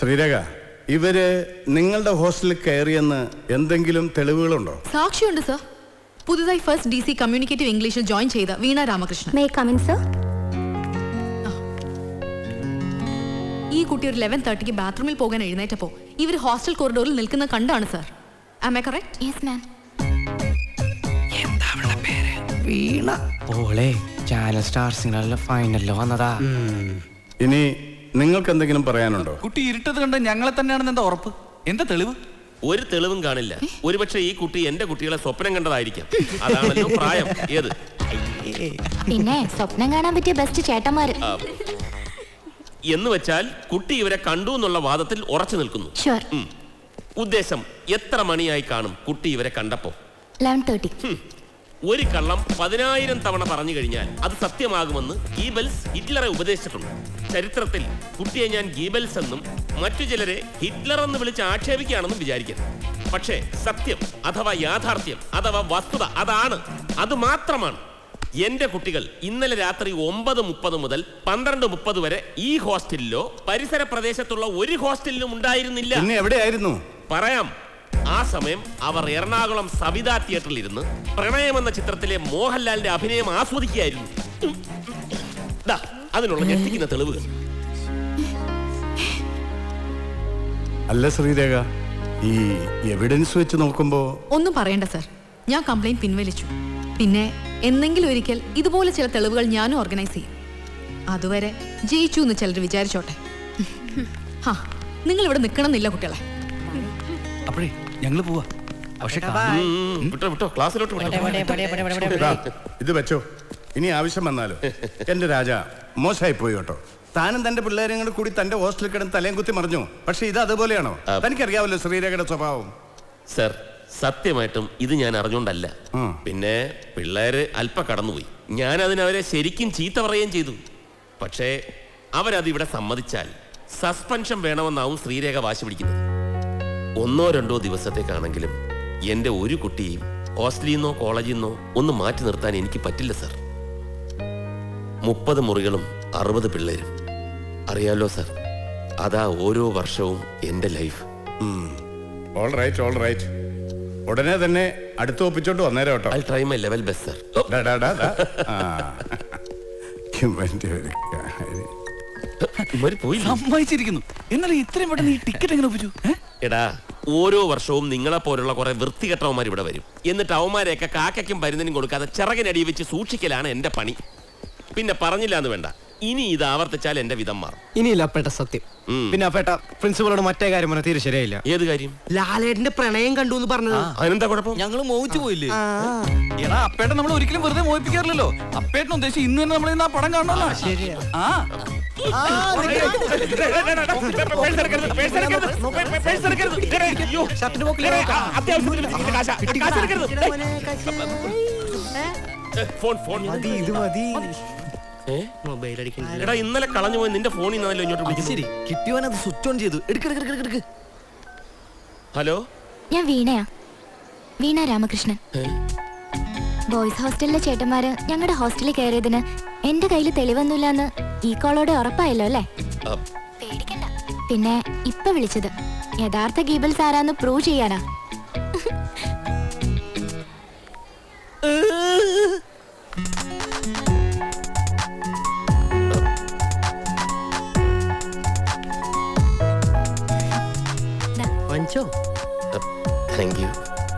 ശ്രീരേഖ ഇവര് നിങ്ങളുടെ ഹോസ്റ്റലിൽ കയറിയെന്ന് എന്തെങ്കിലും തെളിവുകളുണ്ടോ സാക്ഷിയുണ്ട് സർ പുതുതായി ഫസ്റ്റ് ഡി സി കമ്മ്യൂണിക്കേറ്റീവ് ഇംഗ്ലീഷിൽ ജോയിൻ ചെയ്ത Veena Ramakrishnan may come in sir ഈ കുട്ടി ഒരു ലെവൻ തേർട്ടിക്ക് ബാത്റൂമിൽ പോകാൻ എഴുന്നേറ്റപ്പോ ഇവർ ഹോസ്റ്റൽ കോറിഡോറിൽ നിൽക്കുന്ന കണ്ടാണ് sir am I correct yes ma'am Veena ഓളെ ചാനൽ സ്റ്റാർ സിംഗറിലെ ഫൈനലിൽ വന്നതാ ഇനി നിങ്ങൾക്ക് എന്തെങ്കിലും പറയാനുണ്ടോ കുട്ടി ഇരുട്ടത് കണ്ട് ഞങ്ങളെ തന്നെയാണെന്ന് എന്താ ഉറപ്പ് എന്താ തെളിവ് ഒരു തെളിവും കാണില്ല ഒരുപക്ഷെ ഈ കുട്ടി എന്റെ കുട്ടികളെ സ്വപ്നം കണ്ടതായിരിക്കാം അതാണല്ലോ പ്രായം ഏത് പിന്നെ സ്വപ്നം കാണാൻ പറ്റിയ ബെസ്റ്റ് ചേട്ടന്മാര് ആ, എന്ന് വെച്ചാൽ കുട്ടി ഇവരെ കണ്ടു എന്നുള്ള വാദത്തിൽ ഉറച്ചു നിൽക്കുന്നു ഷുവർ ഉം. ഉദ്ദേശം എത്ര മണിയായി കാണും കുട്ടി ഇവരെ കണ്ടപ്പോ ലെവൻ തേർട്ടി ഹും. ഒരു കള്ളം പതിനായിരം തവണ പറഞ്ഞു കഴിഞ്ഞാൽ അത് സത്യമാകുമെന്ന് ഗീബൽസ് ഹിറ്റ്ലറെ ഉപദേശിച്ചിട്ടുണ്ട് ചരിത്രത്തിൽ കുട്ടിയെ ഞാൻ ഗീബൽസ് എന്നും മറ്റു ചിലരെ ഹിറ്റ്ലർ എന്ന് വിളിച്ച് ആക്ഷേപിക്കുകയാണെന്നും വിചാരിക്കരുത് പക്ഷേ സത്യം അഥവാ യാഥാർത്ഥ്യം അഥവാ വസ്തുത അതാണ് അത് മാത്രമാണ് എന്റെ കുട്ടികൾ ഇന്നലെ രാത്രി ഒമ്പത് മുപ്പത് മുതൽ പന്ത്രണ്ട് മുപ്പത് വരെ ഈ ഹോസ്റ്റലിലോ പരിസര പ്രദേശത്തുള്ള ഒരു ഹോസ്റ്റലിലും ഉണ്ടായിരുന്നില്ല പിന്നെ എവിടെയായിരുന്നു പറയാം ആ സമയം അവർ എറണാകുളം സവിതാ തിയേറ്ററിൽ ഇരുന്ന് പ്രണയം എന്ന ചിത്രത്തിലെ മോഹൻലാലിന്റെ അഭിനയം ആസ്വദിക്കുകയായിരുന്നു ദാ, അതിനുള്ള ഞെട്ടിക്കുന്ന തെളിവുകൾ അല്ല ശ്രീരേഖ ഈ എവിഡൻസ് വെച്ച് നോക്കുമ്പോ ഒന്നും പറയണ്ട സർ ഞാൻ കംപ്ലൈന്റ് പിൻവലിച്ചു പിന്നെ എന്നെങ്കിലും ഒരിക്കൽ ഇതുപോലെ ചില തെളിവുകൾ ഞാനും ഓർഗനൈസ് ചെയ്യും അതുവരെ ജയിച്ചു എന്ന് ചിലർ വിചാരിച്ചോട്ടെ ഹാ നിങ്ങൾ ഇവിടെ നിൽക്കണമെന്നില്ല കുട്ടികളെ അപ്പോഴേ ഞങ്ങള് പോവാ പക്ഷെ ഉം, വിട്ടോ വിട്ടോ ക്ലാസ്സിലോട്ട് വിട്ടോ ഇതാ, ഇത് വെച്ചോ ഇനി ആവശ്യം വന്നാലോ എന്റെ രാജ മോശമായി പോയി കേട്ടോ താനും തന്റെ പിള്ളേരും കൂടെ കൂടി തന്റെ ഹോസ്റ്റലിൽ കിടന്ന് തലയും കുത്തി മറിഞ്ഞു പക്ഷെ ഇത് അതുപോലെയാണോ തനിക്കറിയാവല്ലോ ശ്രീരേഖയുടെ സ്വഭാവം സർ സത്യമായിട്ടും ഇത് ഞാൻ അറിഞ്ഞോണ്ടല്ല ഉം. പിന്നെ പിള്ളേര് അല്പ കടന്നുപോയി ഞാൻ അതിനവരെ ശരിക്കും ചീത്ത പറയുകയും ചെയ്തു പക്ഷേ അവരത് ഇവിടെ സമ്മതിച്ചാൽ സസ്പെൻഷൻ വേണമെന്നാവും ശ്രീരേഖ വാശി പിടിക്കുന്നത് ഒന്നോ രണ്ടോ ദിവസത്തേക്കാണെങ്കിലും എൻ്റെ ഒരു കുട്ടിയും ഹോസ്റ്റലിൽ നിന്നോ കോളേജിൽ നിന്നോ ഒന്ന് മാറ്റി നിർത്താൻ എനിക്ക് പറ്റില്ല സർ മുപ്പത് മുറികളും അറുപത് പിള്ളേരും അറിയാലോ സർ അതാ ഓരോ വർഷവും എൻ്റെ life all right all right ഉടനെ തന്നെ അടുത്ത് ഒപ്പിച്ചോണ്ട് വന്നേരം കേട്ടോ I try my level best sir ഡാ, ഡാ, ഡാ, ഡാ. ആ. ഇവന്റെ ഒരു കാര്യം. ഇവര് പോയില്ലേ സമ്മതിച്ചിരിക്കുന്നു എന്നാലും ഇത്രയും പെട്ടെന്ന് ഈ ടിക്കറ്റ് എങ്ങനെ ഒപ്പിച്ചു ഏ? എടാ ഓരോ വർഷവും നിങ്ങളെ പോലുള്ള കുറെ വൃത്തികെട്ടവന്മാർ ഇവിടെ വരും എന്നിട്ട് അവന്മാരെയൊക്കെ കാക്കയ്ക്കും പരുന്നതിനും കൊടുക്കാതെ ചിറകിനടി വെച്ച് സൂക്ഷിക്കലാണ് എന്റെ പണി പിന്നെ പറഞ്ഞില്ല എന്ന് വേണ്ട ഇനി ഇത് ആവർത്തിച്ചാൽ എന്റെ വിധം മാറും ഇനിയില്ല അപ്പേട്ട സത്യം ഉം. പിന്നെ അപ്പേട്ട പ്രിൻസിപ്പളോട് മറ്റേ കാര്യം പറഞ്ഞ തീരെ ശരിയായില്ല ഏത് കാര്യം ലാലേട്ടന്റെ പ്രണയം കണ്ടു എന്ന് പറഞ്ഞത് അതിനെന്താ കുഴപ്പം ഞങ്ങള് മോഹിച്ചു പോയില്ലേ എടാ അപ്പേട്ടൻ നമ്മൾ ഒരിക്കലും വെറുതെ മോഹിപ്പിക്കാറില്ലല്ലോ അപ്പേട്ടൻ ഉദ്ദേശിച്ച് ഇന്ന് തന്നെ നമ്മൾ ഇന്ന് ആ പടം കാണണമല്ലോ ശരിയാ ആ ഫോൺ ഫോൺ മതി ഇത് മതി ഏ? മൊബൈൽ അടിക്കണ്ട എടാ ഇന്നലെ കളഞ്ഞു പോയി നിന്റെ ഫോണിൽ നിന്നല്ലോ ഇങ്ങോട്ട് വിളിക്കുന്നത് ശരി കിട്ടിയവൻ അത് സ്വിച്ച് ഓൺ ചെയ്തു എടുക്ക് എടുക്ക് എടുക്ക് എടുക്ക് ഹലോ ഞാൻ വീണയാ വീണ രാമകൃഷ്ണൻ ഏ? ബോയ്സ് ഹോസ്റ്റലിലെ ചേട്ടന്മാര് ഞങ്ങളുടെ ഹോസ്റ്റലിൽ കയറിയതിന് എന്റെ കയ്യിൽ തെളിവൊന്നുമില്ലെന്ന് ഈ കോളോടെ ഉറപ്പായല്ലോ അല്ലേ ആ, പേടിക്കണ്ട പിന്നെ ഇപ്പൊ വിളിച്ചത് യഥാർത്ഥ ഗീബൽസ് ആരാന്ന് പ്രൂവ് ചെയ്യാനാ വാങ്ങിച്ചോ താങ്ക് യു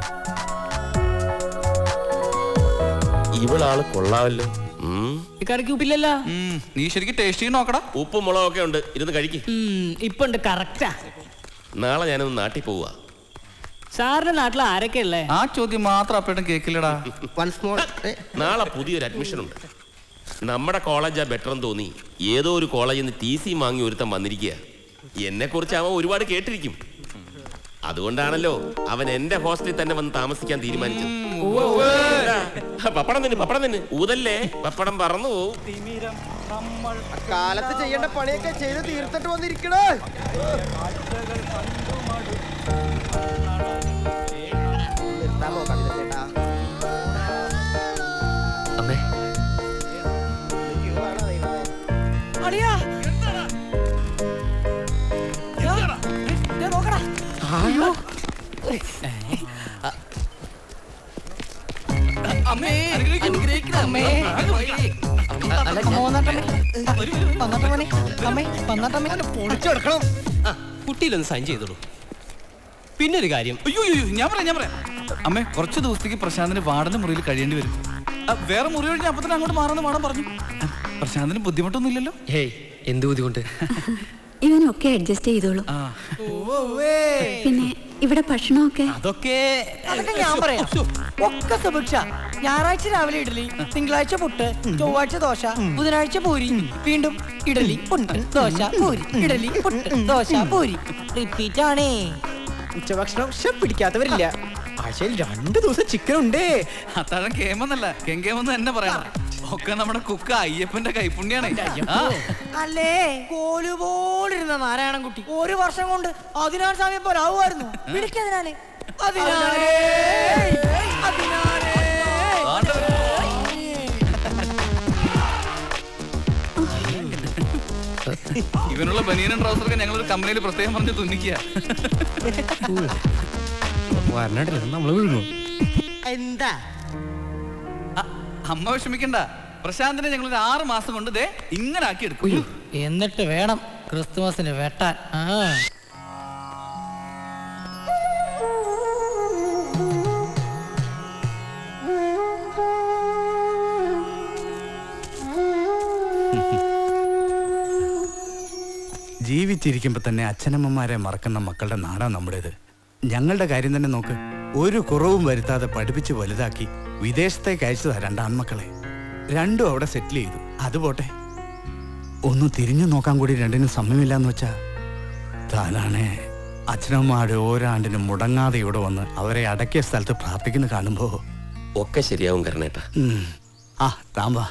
ഇവളാള് കൊള്ളാമല്ലോ ഉം. കറിക്ക് ഉപ്പില്ലല്ലോ ഉം, നീ ശരിക്കും ടേസ്റ്റ് ചെയ്ത് നോക്കടാ ഉപ്പും മുളകൊക്കെ ഉണ്ട് ഇരുന്ന് കഴിക്ക് ഇപ്പൊ ഉണ്ട് കറക്റ്റാ നാളെ ഞാനൊന്ന് നാട്ടിൽ പോവാ സാറിന്റെ നാട്ടിൽ ആരൊക്കെ ഉള്ളേ ആ ചോദ്യം മാത്രം അപ്പേട്ടൻ കേക്കില്ലടാ വൺസ് മോർ നാളെ പുതിയൊരു അഡ്മിഷൻ ഉണ്ട് നമ്മുടെ കോളേജാ ബെറ്റർ എന്ന് തോന്നി ഏതോ ഒരു കോളേജിൽ നിന്ന് ടി സി വാങ്ങി ഒരുത്തൻ വന്നിരിക്കുക എന്നെ കുറിച്ച് അവൻ ഒരുപാട് കേട്ടിരിക്കും അതുകൊണ്ടാണല്ലോ അവൻ എന്റെ ഹോസ്റ്റലിൽ തന്നെ വന്ന് താമസിക്കാൻ തീരുമാനിച്ചത് എടാ, പപ്പടം തന്നെ പപ്പടം തന്നെ ഊതല്ലേ പപ്പടം പറന്നു പോവും കാലത്ത് ചെയ്യേണ്ട പണിയൊക്കെ ചെയ്ത് തീർത്തിട്ട് വന്നിരിക്കണേ അമ്മേ അമ്മേ അനുഗ്രഹിക്കണം അമ്മേ പൊളിച്ചെടുക്കണം കുട്ടിയിലൊന്ന് സൈൻ ചെയ്തോളൂ പിന്നെ ഒരു കാര്യം അയ്യോ അയ്യോ ഞാൻ പറയാം ഞാൻ പറയാം അമ്മേ കുറച്ച് ദിവസത്തേക്ക് പ്രശാന്തിന് വാർഡന്റെ മുറിയിൽ കഴിയേണ്ടി വരും ആ, വേറെ മുറി കഴിഞ്ഞ അപ്പൊ തന്നെ അങ്ങോട്ട് മാറുന്ന വാടം പറഞ്ഞു ആ, പ്രശാന്തിന് ബുദ്ധിമുട്ടൊന്നും ഇല്ലല്ലോ ഹേയ് എന്ത് ബുദ്ധിമുട്ട് ഇവനൊക്കെ അഡ്ജസ്റ്റ് ചെയ്തോളൂ ആ പിന്നെ ഇവിടെ ഭക്ഷണമൊക്കെ അതൊക്കെ അതൊക്കെ ഞാൻ പറയാം ഒക്കെ സുഭിക്ഷ ഞായറാഴ്ച രാവിലെ ഇഡലി തിങ്കളാഴ്ച പുട്ട് ചൊവ്വാഴ്ച ദോശ ബുധനാഴ്ച പൂരി വീണ്ടും ഇഡലി പുട്ട് ദോശ പൂരി ഇഡലി പുട്ട് ദോശ പൂരി റിപ്പീറ്റ് ആണേ ഉച്ചഭക്ഷണം പക്ഷെ പിടിക്കാത്തവരില്ല ആഴ്ചയിൽ രണ്ടു ദിവസം ചിക്കൻ ഉണ്ട് അത്താഴം കേമെന്നല്ല കെങ്കേമെന്ന് തന്നെ പറയണം ഒക്കെ നമ്മുടെ കുക്ക അയ്യപ്പന്റെ കൈപ്പുണ്യാണ് ആ, അല്ലേ കോല് പോലിരുന്ന നാരായണൻകുട്ടി ഒരു വർഷം കൊണ്ട് അതിനാണ് സമയം പോലെ ആവുമായിരുന്നു വിളിക്കതിനാല് അതിനാലേ അതിനാലേ ഇവനുള്ള ബനിയനും ട്രൗസറൊക്കെ ഞങ്ങൾ ഒരു കമ്പനിയിൽ പ്രത്യേകം പറഞ്ഞ് തുന്നിക്കുക വരണില്ല നമ്മള് വിഴുങ്ങും എന്താ ആ, അമ്മ വിഷമിക്കണ്ട പ്രശാന്തിനെ ഞങ്ങൾ ഒരു ആറ് മാസം കൊണ്ട് ദേ ഇങ്ങനെ ആക്കി എടുക്കും എന്നിട്ട് വേണം ക്രിസ്തുമസിന് വെട്ടാൻ ആ ജീവിച്ചിരിക്കുമ്പോൾ തന്നെ അച്ഛനമ്മമാരെ മറക്കുന്ന മക്കളുടെ നാടാ നമ്മുടേത് ഞങ്ങളുടെ കാര്യം തന്നെ നോക്ക് ഒരു കുറവും വരുത്താതെ പഠിപ്പിച്ച് വലുതാക്കി വിദേശത്തേക്ക് അയച്ചതാ രണ്ടാൺമക്കളെ രണ്ടും അവിടെ സെറ്റിൽ ചെയ്തു അത് പോട്ടെ ഒന്ന് തിരിഞ്ഞു നോക്കാൻ കൂടി രണ്ടിനും സമയമില്ലാന്ന് വെച്ചാ താനാണേ അച്ഛനമ്മമാര് ഓരാണ്ടിനും മുടങ്ങാതെ ഇവിടെ വന്ന് അവരെ അടക്കിയ സ്ഥലത്ത് പ്രാർത്ഥിക്കുന്ന കാണുമ്പോ ഒക്കെ ശരിയാവും കരണേട്ടാ ഉം. ആ താമ്പാ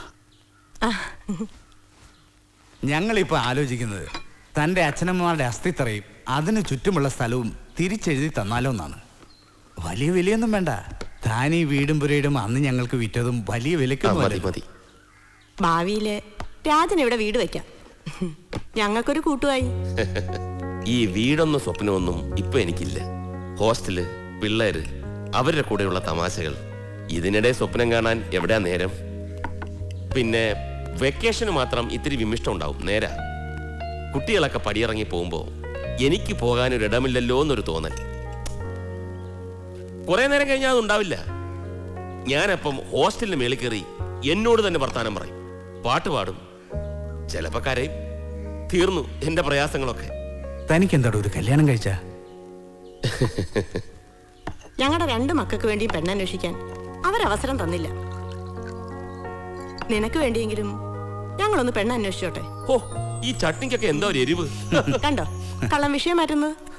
ഞങ്ങളിപ്പോ ആലോചിക്കുന്നത് തന്റെ അച്ഛനമ്മമാരുടെ അസ്ഥിത്തറയും അതിന് ചുറ്റുമുള്ള സ്ഥലവും തിരിച്ചെഴുതി തന്നാലോ എന്നാണ് വലിയ വിലയൊന്നും വേണ്ട താൻ ഈ വീടും പുരയിടും അന്ന് ഞങ്ങൾക്ക് വിറ്റതും വലിയ ആ, വിലക്കൊന്നും മതി അല്ല. മതി ഭാവിയില് രാജൻ ഇവിടെ വീട് വെക്കാം ഞങ്ങൾക്കൊരു കൂട്ടുമായി ഈ വീടൊന്നും സ്വപ്നമൊന്നും ഇപ്പൊ എനിക്കില്ല ഹോസ്റ്റല് പിള്ളേര് അവരുടെ കൂടെയുള്ള തമാശകൾ ഇതിനിടെ സ്വപ്നം കാണാൻ എവിടെയാ നേരം പിന്നെ വെക്കേഷന് മാത്രം ഇത്തിരി വിമിഷ്ടം ഉണ്ടാവും നേരാ കുട്ടികളൊക്കെ പടിയിറങ്ങി പോകുമ്പോ എനിക്ക് പോകാനൊരിടമില്ലല്ലോ എന്നൊരു തോന്നൽ കുറെ നേരം കഴിഞ്ഞാൽ അതുണ്ടാവില്ല ഞാനപ്പം ഹോസ്റ്റലിന് മേളിൽ കയറി എന്നോട് തന്നെ വർത്താനം പറയും പാട്ട് പാടും ചിലപ്പോ കരയും തീർന്നു എന്റെ പ്രയാസങ്ങളൊക്കെ തനിക്കെന്താടോ ഒരു കല്യാണം കഴിച്ചാ ഞങ്ങളുടെ രണ്ട് മക്കൾക്ക് വേണ്ടി പെണ്ണന്വേഷിക്കാൻ അവരവസരം തന്നില്ല നിനക്ക് വേണ്ടിയെങ്കിലും ഞങ്ങളൊന്ന് പെണ്ണന്വേഷിച്ചോട്ടെ ഓ ഈ ചട്നിക്കൊക്കെ എന്താ ഒരു എരിവ് കണ്ടോ കള്ളം വിഷയം മാറ്റുന്നത്